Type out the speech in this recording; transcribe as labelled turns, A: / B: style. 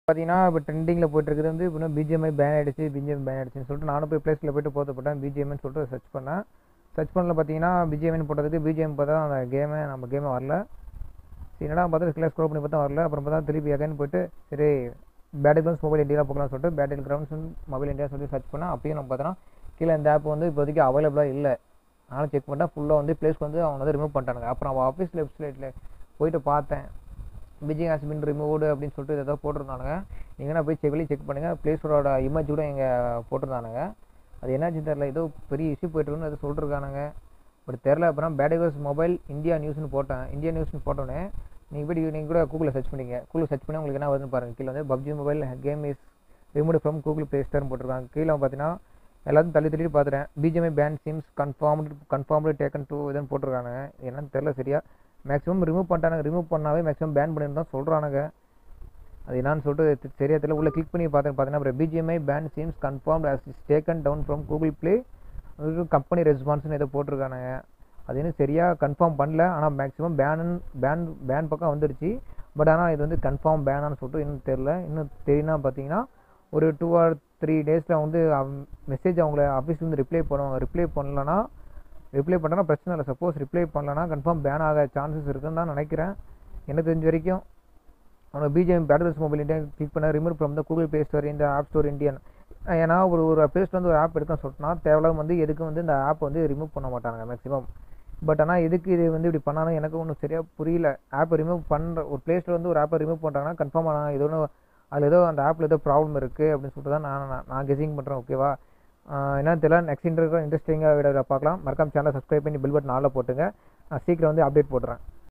A: பார்த்தீங்கன்னா இப்போ ட்ரெண்டிங்கில் போயிட்டுருக்குது வந்து இப்போ பிஜிஎம்ஐ பேன் ஆகிடுச்சு பிஜிஎம் பேன் ஆகிடுச்சுன்னு சொல்லிட்டு நானும் போய் ப்ளேஸில் போய்ட்டு போத்தப்பட்டேன் பிஜிஎம்னு சொல்லிட்டு சர்ச் பண்ணேன் சர்ச் பண்ணல பார்த்தீங்கன்னா பிஜிஎம்னு போட்டதுக்கு பிஜிஎம் பார்த்தா அந்த கேமே நம்ம கேமே வரல சரி என்னடா பார்த்தா கிளாஸ் ஸ்க்ரோல் பண்ணி பார்த்தா வரல அப்புறம் பார்த்தா திருப்பி அகைன் போயிட்டு சரி பேட்டில் கிரவுண்ட்ஸ் மொபைல் இந்தியா போகலாம்னு சொல்லிட்டு பேட்டில் கிரவுண்ட்ஸ் மொபைல் இந்தியா சொல்லி சர்ச் பண்ணேன் அப்பயும் நம்ம பார்த்தோன்னா கீழே இந்த ஆப் வந்து இப்போதைக்கு அவைலபிளாக இல்லை நானும் செக் பண்ணிட்டேன் ஃபுல்லாக வந்து ப்ளேஸ்க்கு வந்து அவங்க வந்து ரிமூவ் பண்ணிட்டானுங்க அப்புறம் அவன் ஆஃபீஸ் வெப்சைட்டில் போயிட்டு பார்த்தேன் பிஜிங் ஹாஸ் பின் ரிமூவ்டு அப்படின்னு சொல்லிட்டு ஏதோ போட்டிருந்தானுங்க நீங்கள் போய் செக் வெளியே செக் பண்ணுங்கள் ப்ளே ஸ்டோரோட இமேஜ் கூட இங்கே போட்டிருந்தானுங்க அது என்னாச்சுன்னு தெரில ஏதோ பெரிய இஷ்யூ போயிட்டுருக்குன்னு ஏதோ சொல்லிருக்கானுங்க பட் தெரில அப்புறம் பேடிகோஸ் மொபைல் இந்தியா நியூஸ்னு போட்டேன் இந்தியா நியூஸ்னு போட்டோன்னே நீங்கள் போய் நீங்கள் கூட கூகுளில் சர்ச் பண்ணிங்க கூகுளில் சர்ச் பண்ணி உங்களுக்கு என்ன வருதுன்னு பாருங்கள் கீழே வந்து PUBG mobile game is remove from Google play ஸ்டோர்னு போட்டிருக்காங்க கீழே பார்த்தீங்கன்னா எல்லாத்தையும் தள்ளி தள்ளி பார்த்துட்டேன் BGMI ban seems confirmed confirmed taken to இதுன்னு போட்டிருக்காங்க என்னன்னு தெரில சரியா மேக்ஸிமம் ரிமூவ் பண்ணிட்டானுங்க ரிமூவ் பண்ணாவே மேக்ஸிமம் பேன் பண்ணிட்டு தான் சொல்கிறானுங்க அது என்னன்னு சொல்லிட்டு சரியா தெரியல உள்ள கிளிக் பண்ணி பார்த்தேன் பார்த்தீங்கன்னா அப்புறம் BGMI ban seems confirmed as is taken down from Google play company ரெஸ்பான்ஸ்னு ஏதோ போட்டிருக்கானுங்க அது இன்னும் சரியாக கன்ஃபார்ம் பண்ணல ஆனால் மேக்ஸிமம் பேன் பேன் பேன் பக்கம் வந்துடுச்சு பட் ஆனால் இது வந்து கன்ஃபார்ம் பேனான்னு சொல்லிட்டு இன்னும் தெரில இன்னும் தெரியும்னா பார்த்தீங்கன்னா ஒரு டூ ஆர் த்ரீ டேஸில் வந்து மெசேஜ் அவங்கள ஆஃபீஸ்லேருந்து ரிப்ளை பண்ணுவாங்க ரிப்ளை பண்ணலன்னா ரிப்ளை பண்ணுறனா பிரச்சனை இல்லை சப்போஸ் ரிப்ளை பண்ணலன்னா கன்ஃபார்ம் பேன் ஆக சான்சஸ் இருக்குன்னு தான் நினைக்கிறேன் எனக்கு தெரிஞ்ச வரைக்கும் அவங்க பிஜேபி பேட்டர்ஸ் மொபைல் இந்தியா கிளிக் பண்ண remove from the Google play store இந்த ஆப் ஸ்டோர் இந்தியன் ஏன்னா ஒரு ஒரு ப்ளே ஸ்டோர் ஒரு ஆப் எடுக்க சொல்லிட்டுனா தேவையில்லாம வந்து எதுக்கு வந்து இந்த ஆப் வந்து ரிமூவ் பண்ண மாட்டாங்க மேக்ஸிமம் பட் ஆனால் எதுக்கு இது வந்து இப்படி பண்ணாலும் எனக்கு ஒன்றும் சரியாக புரியல ஆப்பை ரிமூவ் பண்ணுற ஒரு ப்ளே ஸ்டோர் வந்து ஒரு ஆப்பை ரிமூவ் பண்ணுறாங்கன்னா கன்ஃபார்ம் ஆனால் இது ஒன்று அதில் ஏதோ அந்த ஆப்பில் ஏதோ ப்ராப்ளம் இருக்குது அப்படின்னு சொல்லிட்டு தான் நான் நான் கெஸிங் பண்ணுறேன் ஓகேவா என்னன்னு தெரியல நெக்ஸ்ட் இன்டர்வியூ இன்ட்ரெஸ்டிங்காக வீடியோவில் பார்க்கலாம் மறக்காம சேனலை சப்ஸ்கிரைப் பண்ணி பில் பட்டன் ஆளில் போட்டுங்க நான் சீக்கிரம் வந்து அப்டேட் போட்டுறேன்